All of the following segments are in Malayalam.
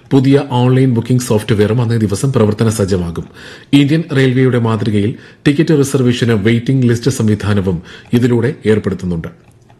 പുതിയ ഓൺലൈൻ ബുക്കിംഗ് സോഫ്റ്റ്വെയറും അന്നേ ദിവസം പ്രവർത്തന സജ്ജമാകും ഇന്ത്യൻ റെയിൽവേയുടെ മാതൃകയിൽ ടിക്കറ്റ് റിസർവേഷന് വെയിറ്റിംഗ് ലിസ്റ്റ് സംവിധാനവും ഇതിലൂടെ ഏർപ്പെടുത്തുന്നുണ്ട്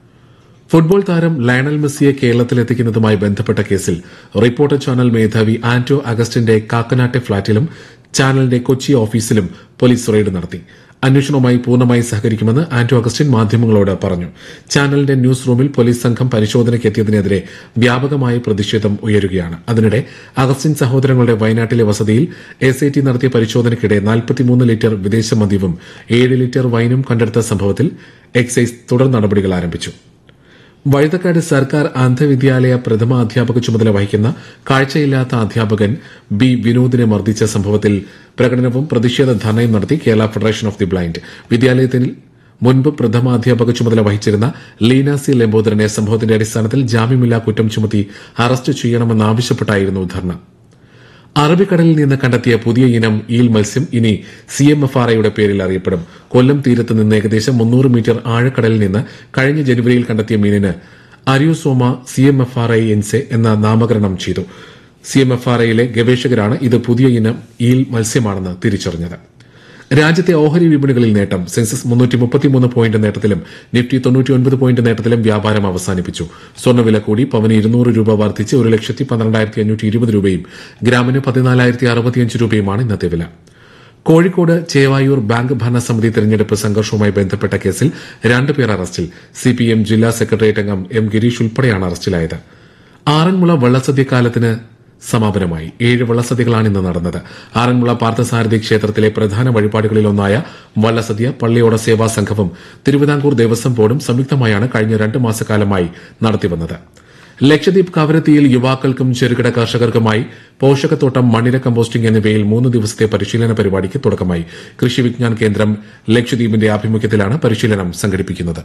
ഫുട്ബോൾ താരം ലയണൽ മെസ്സിയെ കേരളത്തിലെത്തിക്കുന്നതുമായി ബന്ധപ്പെട്ട കേസിൽ റിപ്പോർട്ടർ ചാനൽ മേധാവി ആന്റോ അഗസ്റ്റിന്റെ കാക്കനാട്ടെ ഫ്ളാറ്റിലും ചാനലിന്റെ കൊച്ചി ഓഫീസിലും പോലീസ് റെയ്ഡ് നടത്തി അന്വേഷണവുമായി പൂർണ്ണമായി സഹകരിക്കുമെന്ന് ആന്റോ അഗസ്റ്റിൻ മാധ്യമങ്ങളോട് പറഞ്ഞു ചാനലിന്റെ ന്യൂസ് റൂമിൽ പോലീസ് സംഘം പരിശോധനയ്ക്കെത്തിയതിനെതിരെ വ്യാപകമായ പ്രതിഷേധം ഉയരുകയാണ് അതിനിടെ അഗസ്റ്റിൻ സഹോദരങ്ങളുടെ വയനാട്ടിലെ വസതിയിൽ എസ് ഐ ടി നടത്തിയ പരിശോധനയ്ക്കിടെ നാൽപ്പത്തിമൂന്ന് ലിറ്റർ വിദേശ മദ്യവും ഏഴ് ലിറ്റർ വൈനും കണ്ടെടുത്ത സംഭവത്തിൽ എക്സൈസ് തുടർ നടപടികൾ ആരംഭിച്ചു വഴുതക്കാട് സർക്കാർ അന്ധവിദ്യാലയ പ്രഥമ അധ്യാപക ചുമതല വഹിക്കുന്ന കാഴ്ചയില്ലാത്ത അധ്യാപകൻ ബി വിനോദിനെ മർദ്ദിച്ച സംഭവത്തിൽ പ്രകടനവും പ്രതിഷേധ ധർണയും നടത്തി Kerala federation of the blind വിദ്യാലയത്തിൽ മുൻപ് പ്രഥമാധ്യാപക ചുമതല വഹിച്ചിരുന്ന ലീന സി ലംബോദരനെ സംഭവത്തിന്റെ അടിസ്ഥാനത്തിൽ ജാമ്യമില്ലാ കുറ്റം ചുമത്തി അറസ്റ്റ് ചെയ്യണമെന്നാവശ്യപ്പെട്ടായിരുന്നു ധർണ അറബിക്കടലിൽ നിന്ന് കണ്ടെത്തിയ പുതിയ ഇനം ഈൽ മത്സ്യം ഇനി സി എം എഫ് ആർ ഐയുടെ പേരിൽ അറിയപ്പെടും കൊല്ലം തീരത്ത് നിന്ന് ഏകദേശം മുന്നൂറ് മീറ്റർ ആഴക്കടലിൽ നിന്ന് കഴിഞ്ഞ ജനുവരിയിൽ കണ്ടെത്തിയ മീനിന് അരിയോസോമ C M F R I എൻസെ എന്ന നാമകരണം ചെയ്തു സി എം എഫ് ആർ ഐയിലെ ഗവേഷകരാണ് ഇത് പുതിയ ഇനം ഈൽ മത്സ്യമാണെന്ന് തിരിച്ചറിഞ്ഞത് രാജ്യത്തെ ഓഹരി വിപണികളിൽ നേട്ടം സെൻസസ് മുന്നൂറ്റി മുപ്പത്തിമൂന്ന് പോയിന്റ് നേട്ടത്തിലും നിഫ്റ്റി തൊണ്ണൂറ്റിയൊൻപത് പോയിന്റ് നേട്ടത്തിലും വ്യാപാരം അവസാനിപ്പിച്ചു സ്വർണ്ണവില കൂടി പവന് ഇരുന്നൂറ് രൂപ വർദ്ധിച്ച് ഒരു ലക്ഷത്തി പന്ത്രണ്ടായിരത്തി അഞ്ഞൂറ്റി ഇരുപത് രൂപയും ഗ്രാമിന് പതിനാലായിരത്തി അറുപത്തിയഞ്ച് രൂപയുമാണ് ഇന്നത്തെ വില കോഴിക്കോട് ചേവായൂർ ബാങ്ക് ഭരണസമിതി തെരഞ്ഞെടുപ്പ് സംഘർഷവുമായി ബന്ധപ്പെട്ട കേസിൽ രണ്ടുപേർ അറസ്റ്റിൽ സിപിഎം ജില്ലാ സെക്രട്ടേറിയറ്റ് അംഗം എം ഗിരീഷ് ഉൾപ്പെടെയാണ് അറസ്റ്റിലായത് ആറന്മുള വള്ളസദ്യക്കാലത്തിന് സമാപനമായി ഏഴ് വള്ളസദ്യകളാണ് ഇന്ന് നടന്നത് ആറന്മുള പാർത്ഥസാരഥി ക്ഷേത്രത്തിലെ പ്രധാന വഴിപാടുകളിലൊന്നായ വള്ളസദ്യ പള്ളിയോട സേവാ സംഘവും തിരുവിതാംകൂർ ദേവസ്വം ബോർഡും സംയുക്തമായാണ് കഴിഞ്ഞ രണ്ട് മാസക്കാലമായി നടത്തിവന്നത് ലക്ഷദ്വീപ് കവരത്തിയിൽ യുവാക്കൾക്കും ചെറുകിട കർഷകർക്കുമായി പോഷകത്തോട്ടം മണ്ണിര കമ്പോസ്റ്റിംഗ് എന്നിവയിൽ മൂന്ന് ദിവസത്തെ പരിശീലന പരിപാടിക്ക് തുടക്കമായി കൃഷി വിജ്ഞാൻ കേന്ദ്രം ലക്ഷദ്വീപിന്റെ ആഭിമുഖ്യത്തിലാണ് പരിശീലനം സംഘടിപ്പിക്കുന്നത്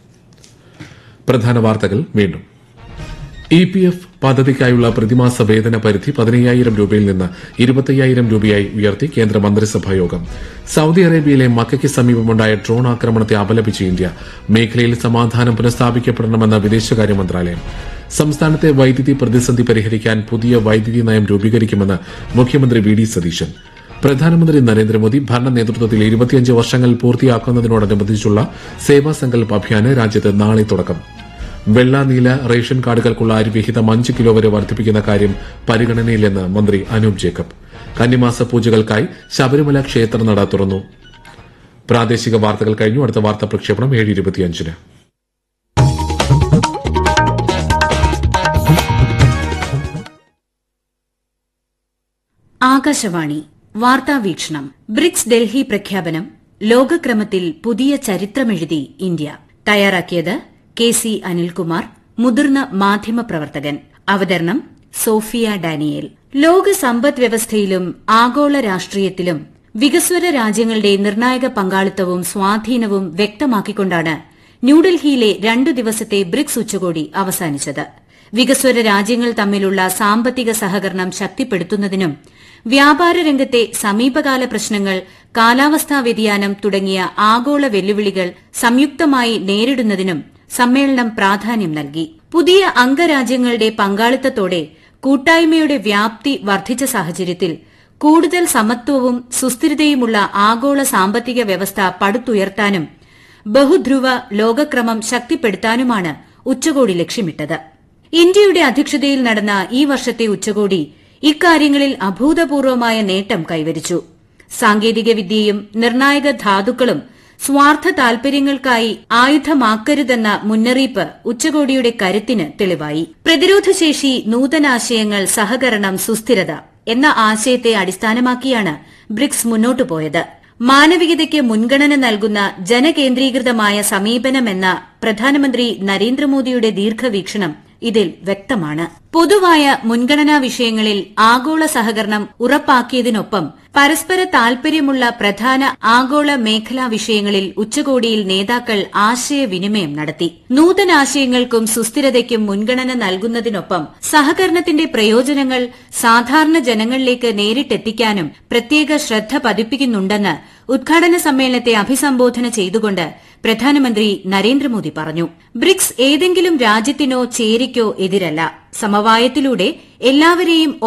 പ്രധാന വാർത്തകൾ വീണ്ടും ഇ പി എഫ് പദ്ധതിക്കായുള്ള പ്രതിമാസ വേതന പരിധി പതിനയ്യായിരം രൂപയിൽ നിന്ന് ഇരുപത്തയ്യായിരം രൂപയായി ഉയർത്തി കേന്ദ്ര മന്ത്രിസഭാ യോഗം സൌദി അറേബ്യയിലെ മക്കയ്ക്ക് സമീപമുണ്ടായ ഡ്രോൺ ആക്രമണത്തെ അപലപിച്ച് ഇന്ത്യ മേഖലയിൽ സമാധാനം പുനഃസ്ഥാപിക്കപ്പെടണമെന്ന വിദേശകാര്യ മന്ത്രാലയം സംസ്ഥാനത്തെ വൈദ്യുതി പ്രതിസന്ധി പരിഹരിക്കാൻ പുതിയ വൈദ്യുതി നയം രൂപീകരിക്കുമെന്ന് മുഖ്യമന്ത്രി വി ഡി സതീശൻ പ്രധാനമന്ത്രി നരേന്ദ്രമോദി ഭരണ നേതൃത്വത്തിൽ ഇരുപത്തിയഞ്ച് വർഷങ്ങൾ പൂർത്തിയാക്കുന്നതിനോടനുബന്ധിച്ചുള്ള സേവാ സങ്കൽപ് അഭിയാന് രാജ്യത്ത് നാളെ തുടക്കം വെള്ള നീല റേഷൻ കാർഡുകൾക്കുള്ള അരിവിഹിതം അഞ്ച് കിലോ വരെ വർദ്ധിപ്പിക്കുന്ന കാര്യം പരിഗണനയിലെന്ന് മന്ത്രി അനൂപ് ജേക്കബ് കന്നിമാസ പൂജകൾക്കായി ശബരിമല ക്ഷേത്രനട തുറന്നു പ്രാദേശിക വാർത്തകൾ കഴിഞ്ഞു അടുത്ത വാർത്താ പ്രക്ഷേപണം ഏഴ് ഇരുപത്തിയഞ്ചിന് ആകാശവാണി വാർത്താ വീക്ഷണം ബ്രിക്സ് ഡൽഹി പ്രഖ്യാപനം ലോകക്രമത്തിൽ പുതിയ ചരിത്രമെഴുതി ഇന്ത്യ തയ്യാറാക്കിയത് കെ സി അനിൽകുമാർ മുതിർന്ന മാധ്യമപ്രവർത്തകൻ അവതരണം സോഫിയ ഡാനിയേൽ ലോക സമ്പദ് വ്യവസ്ഥയിലും ആഗോള രാഷ്ട്രീയത്തിലും വികസ്വര രാജ്യങ്ങളുടെ നിർണായക പങ്കാളിത്തവും സ്വാധീനവും വ്യക്തമാക്കിക്കൊണ്ടാണ് ന്യൂഡൽഹിയിലെ രണ്ടു ദിവസത്തെ ബ്രിക്സ് ഉച്ചകോടി അവസാനിച്ചത് വികസ്വര രാജ്യങ്ങൾ തമ്മിലുള്ള സാമ്പത്തിക സഹകരണം ശക്തിപ്പെടുത്തുന്നതിനും വ്യാപാര രംഗത്തെ സമീപകാല പ്രശ്നങ്ങൾ കാലാവസ്ഥാ വ്യതിയാനം തുടങ്ങിയ ആഗോള വെല്ലുവിളികൾ സംയുക്തമായി നേരിടുന്നതിനും സമ്മേളനം പ്രാധാന്യം നൽകി പുതിയ അംഗരാജ്യങ്ങളുടെ പങ്കാളിത്തത്തോടെ കൂട്ടായ്മയുടെ വ്യാപ്തി വർദ്ധിച്ച സാഹചര്യത്തിൽ കൂടുതൽ സമത്വവും സുസ്ഥിരതയുമുള്ള ആഗോള സാമ്പത്തിക വ്യവസ്ഥ പടുത്തുയർത്താനും ബഹുധ്രുവ ലോകക്രമം ശക്തിപ്പെടുത്താനുമാണ് ഉച്ചകോടി ലക്ഷ്യമിട്ടത് ഇന്ത്യയുടെ അധ്യക്ഷതയിൽ നടന്ന ഈ വർഷത്തെ ഉച്ചകോടി ഇക്കാര്യങ്ങളിൽ അഭൂതപൂർവമായ നേട്ടം കൈവരിച്ചു സാങ്കേതികവിദ്യയും നിർണായക ധാതുക്കളും സ്വാർത്ഥ താൽപര്യങ്ങൾക്കായി ആയുധമാക്കരുതെന്ന മുന്നറിയിപ്പ് ഉച്ചകോടിയുടെ കരുത്തിന് തെളിവായി പ്രതിരോധശേഷി നൂതനാശയങ്ങൾ സഹകരണം സുസ്ഥിരത എന്ന ആശയത്തെ അടിസ്ഥാനമാക്കിയാണ് ബ്രിക്സ് മുന്നോട്ടു പോയത് മാനവികതയ്ക്ക് മുൻഗണന നൽകുന്ന ജനകേന്ദ്രീകൃതമായ സമീപനമെന്ന പ്രധാനമന്ത്രി നരേന്ദ്രമോദിയുടെ ദീർഘവീക്ഷണം ഇതിൽ വ്യക്തമാണ് പൊതുവായ മുൻഗണനാ വിഷയങ്ങളിൽ ആഗോള സഹകരണം ഉറപ്പാക്കിയതിനൊപ്പം പരസ്പര താൽപര്യമുള്ള പ്രധാന ആഗോള മേഖലാ വിഷയങ്ങളിൽ ഉച്ചകോടിയിൽ നേതാക്കൾ ആശയവിനിമയം നടത്തി നൂതനാശയങ്ങൾക്കും സുസ്ഥിരതയ്ക്കും മുൻഗണന നൽകുന്നതിനൊപ്പം സഹകരണത്തിന്റെ പ്രയോജനങ്ങൾ സാധാരണ ജനങ്ങളിലേക്ക് നേരിട്ടെത്തിക്കാനും പ്രത്യേക ശ്രദ്ധ പതിപ്പിക്കുന്നുണ്ടെന്ന് ഉദ്ഘാടന സമ്മേളനത്തെ അഭിസംബോധന ചെയ്തുകൊണ്ട് പ്രധാനമന്ത്രി നരേന്ദ്രമോദി പറഞ്ഞു ബ്രിക്സ് ഏതെങ്കിലും രാജ്യത്തിനോ ചേരിക്കോ എതിരല്ല സമവായത്തിലൂടെ എല്ലാവരെയും